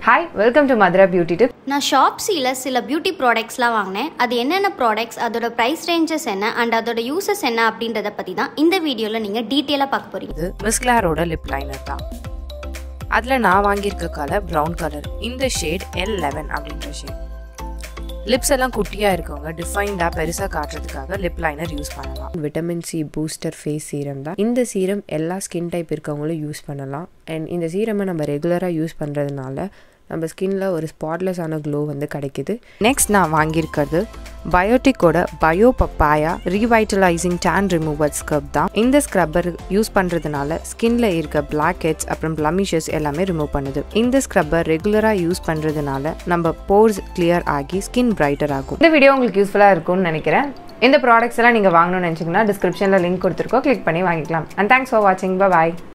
hi welcome to Madhura beauty tip நான் ஷாப்ஸியில் சில பியூட்டி ப்ராடக்ட்ஸ்லாம் வாங்கினேன் அது என்னென்ன ப்ராடக்ட்ஸ் அதோட ப்ரைஸ் ரேஞ்சஸ் என்ன அண்ட் அதோட யூசஸ் என்ன அப்படின்றத பற்றி தான் இந்த வீடியோவில் நீங்கள் டீட்டெயிலாக பார்க்க போகிறீங்க இது மிஸ்கிளாரோட லிப் லைனர் தான் அதில் நான் வாங்கியிருக்க கலர் ப்ரௌன் கலர் இந்த ஷேட் எல் லெவன் அப்படின்ற ஷேட் லிப்ஸ் எல்லாம் குட்டியாக இருக்கவங்க டிஃபைன்டாக பெருசாக காட்டுறதுக்காக லிப் லைனர் யூஸ் பண்ணலாம் vitamin C booster face serum தான் இந்த சீரம் எல்லா ஸ்கின் டைப் இருக்கவங்களும் யூஸ் பண்ணலாம் அண்ட் இந்த சீரமை நம்ம ரெகுலராக யூஸ் பண்ணுறதுனால நம்ம ஸ்கின்ல ஒரு ஸ்பாட்லெஸ்ஸான க்ளோ வந்து கிடைக்குது நெக்ஸ்ட் நான் வாங்கியிருக்கிறது பயோட்டிக்கோட bio papaya revitalising tan remover scrub தான் இந்த ஸ்க்ரப்பர் யூஸ் பண்ணுறதுனால ஸ்கின்ல இருக்க பிளாக் ஹெட்ஸ் அப்புறம் பிளமிஷஸ் எல்லாமே ரிமூவ் பண்ணுது இந்த ஸ்க்ரப்பர் ரெகுலராக யூஸ் பண்ணுறதுனால நம்ம போர்ஸ் கிளியர் ஆகி ஸ்கின் பிரைட்டர் ஆகும் இந்த வீடியோ உங்களுக்கு யூஸ்ஃபுல்லாக இருக்கும்னு நினைக்கிறேன் இந்த ப்ராடக்ட்ஸ் எல்லாம் நீங்கள் வாங்கணும்னு நினச்சிங்கன்னா டிஸ்கிரிப்ஷனில் லிங்க் கொடுத்துருக்கோம் கிளிக் பண்ணி வாங்கிக்கலாம் அண்ட் தேங்க்ஸ் ஃபார் வாட்சிங் பாய்